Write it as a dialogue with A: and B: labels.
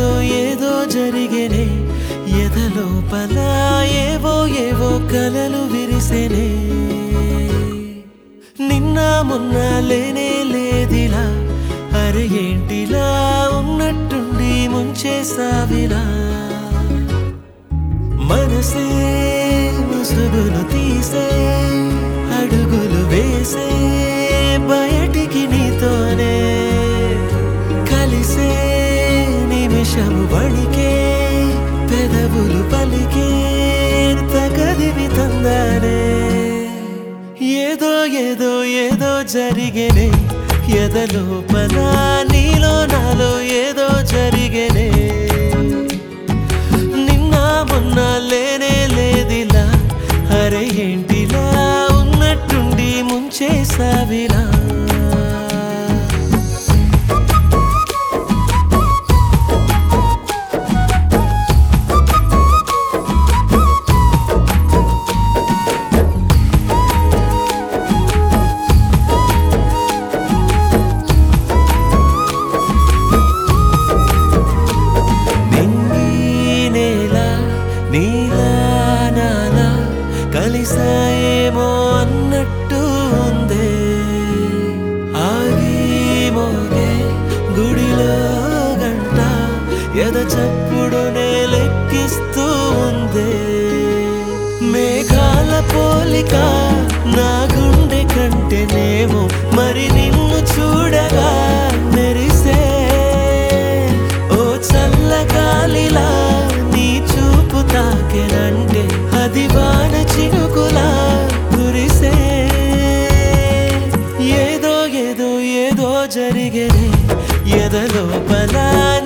A: ఏదో ఏదో జరిగేనే ఎదలోపల ఏవో ఏవో కలలు విరిసెనే నిన్న మొన్న లేనే లేదిలా అరే ఏంటిలా ఉన్నట్టుండి ముంచేసావిలా మనసే ముసుగులు తీసే అడుగులు వేసే బయటికి నీతోనే కలిసే నిమిషము వణికే పెదవులు పలికే తగదివి తందానే ఏదో ఏదో ఏదో జరిగేనే ఎదలోపల నీలో నాలో ఏదో జరిగేనే నిన్న మొన్న లేనే లేదిలా అరే ఏంటిలా ఉన్నట్టుండి ముంచేసావిలా నింగి నేల నీలా నాలా కలిసాయేమో అన్నట్టు ఉందే ఆగి మోగే గుడిలో గంట ఎద చప్పుడునే లెక్కిస్తూ ఉందే మేఘాల పోలిక నా గుండె కంటేనేమో మరి నిన్ను చూడగా మెరిసే ఓ చల్లగాలిలా నీ చూపు తాకెనంటే అది వాన చినుకులా కురిసే ఏదో ఏదో ఏదో జరిగేనే ఎదలోపల